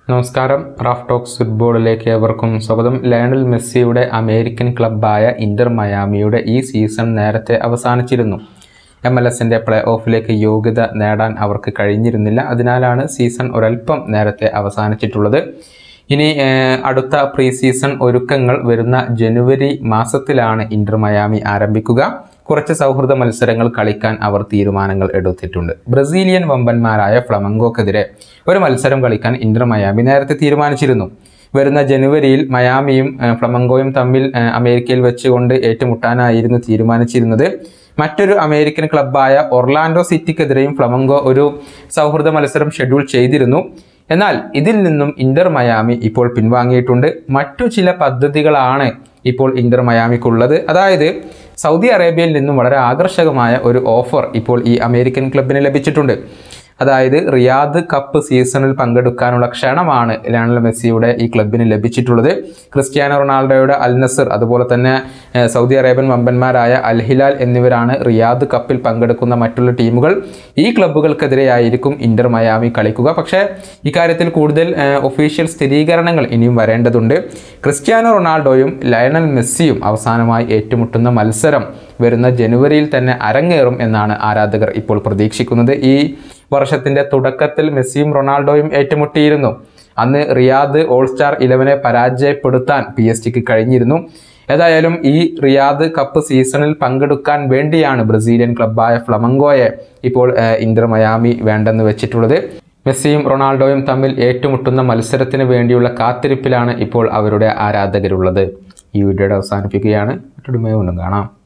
നമസ്കാരം Raf talks ഫുട്ബോളിലേക്ക് ഏവർക്കും സ്വാഗതം ലയണൽ മെസ്സിയുടെ അമേരിക്കൻ ക്ലബ്ബായ ഇന്റർ മയാമിയുടെ ഈ സീസൺ നേരത്തെ അവസാനിച്ചിരുന്നു എം എൽ എസിൻ്റെ പ്ലേ ഓഫിലേക്ക് യോഗ്യത നേടാൻ അവർക്ക് കഴിഞ്ഞിരുന്നില്ല അതിനാലാണ് സീസൺ ഒരൽപ്പം നേരത്തെ അവസാനിച്ചിട്ടുള്ളത് ഇനി ഏഹ്, അടുത്ത പ്രീ സീസൺ ഒരുക്കങ്ങൾ വരുന്ന ജനുവരി മാസത്തിലാണ് ഇന്റർ മയാമി ആരംഭിക്കുക കുറച്ച് സൗഹൃദ മത്സരങ്ങൾ കളിക്കാൻ അവർ തീരുമാനങ്ങൾ എടുത്തിട്ടുണ്ട് ബ്രസീലിയൻ വമ്പന്മാരായ ഫ്ലമങ്കോക്കെതിരെ ഒരു മത്സരം കളിക്കാൻ ഇന്റർ മയാമി നേരത്തെ തീരുമാനിച്ചിരുന്നു വരുന്ന ജനുവരിയിൽ മയാമിയും ഏഹ്, ഫ്ലമങ്കോയും തമ്മിൽ ഏഹ്, അമേരിക്കയിൽ വെച്ചുകൊണ്ട് ഏറ്റുമുട്ടാനായിരുന്നു തീരുമാനിച്ചിരുന്നത് മറ്റൊരു അമേരിക്കൻ ക്ലബ്ബായ ഒർലാൻഡോ സിറ്റിക്കെതിരെയും ഫ്ലമങ്കോ ഒരു സൗഹൃദ മത്സരം ഷെഡ്യൂൾ ചെയ്തിരുന്നു എന്നാൽ ഇതിൽ നിന്നും ഇന്റർ മയാമി ഇപ്പോൾ പിൻവാങ്ങിയിട്ടുണ്ട് മറ്റു ചില പദ്ധതികളാണ് ഇപ്പോൾ ഇന്റർ മയാമിക്കുള്ളത് അതായത് സൗദി അറേബ്യയിൽ നിന്നും വളരെ ആകർഷകമായ ഒരു ഓഫർ ഇപ്പോൾ ഈ അമേരിക്കൻ ക്ലബിന് ലഭിച്ചിട്ടുണ്ട് അതായത് റിയാദ് കപ്പ് സീസണിൽ പങ്കെടുക്കാനുള്ള ക്ഷണമാണ് ലയണൽ മെസ്സിയുടെ ഈ ക്ലബിന് ലഭിച്ചിട്ടുള്ളത് ക്രിസ്ത്യാനോ റൊണാൾഡോയുടെ അൽ നസർ അതുപോലെ തന്നെ ഏഹ്, സൗദി അറേബ്യൻ വമ്പന്മാരായ അൽ ഹിലാൽ എന്നിവരാണ് റിയാദ് കപ്പിൽ പങ്കെടുക്കുന്ന മറ്റുള്ള ടീമുകൾ ഈ ക്ലബ്ബുകൾക്കെതിരെയായിരിക്കും ഇന്റർ മയാമി കളിക്കുക പക്ഷേ ഇക്കാര്യത്തിൽ കൂടുതൽ ഒഫീഷ്യൽ സ്ഥിരീകരണങ്ങൾ ഇനിയും വരേണ്ടതുണ്ട് ക്രിസ്ത്യാനോ റൊണാൾഡോയും ലയണൽ മെസ്സിയും അവസാനമായി ഏറ്റുമുട്ടുന്ന മത്സരം വരുന്ന ജനുവരിയിൽ തന്നെ അരങ്ങേറും എന്നാണ് ആരാധകർ ഇപ്പോൾ പ്രതീക്ഷിക്കുന്നത് ഈ വർഷത്തിന്റെ തുടക്കത്തിൽ മെസ്സിയും റൊണാൾഡോയും ഏറ്റുമുട്ടിയിരുന്നു അന്ന് റിയാദ് ഓൾ സ്റ്റാർ ഇലവനെ പരാജയപ്പെടുത്താൻ പി എസ് ടിക്ക് കഴിഞ്ഞിരുന്നു ഏതായാലും ഈ റിയാദ് കപ്പ് സീസണിൽ പങ്കെടുക്കാൻ വേണ്ടിയാണ് ബ്രസീലിയൻ ക്ലബ്ബായ ഫ്ലമങ്കോയെ ഇപ്പോൾ ഏഹ്, ഇന്റർ മയാമി വേണ്ടെന്ന് വെച്ചിട്ടുള്ളത് മെസ്സിയും റൊണാൾഡോയും തമ്മിൽ ഏറ്റുമുട്ടുന്ന മത്സരത്തിന് വേണ്ടിയുള്ള കാത്തിരിപ്പിലാണ് ഇപ്പോൾ അവരുടെ ആരാധകരുള്ളത് ഈ വീഡിയോയുടെ അവസാനിപ്പിക്കുകയാണ് മറ്റൊരു വീണ്ടും കാണാം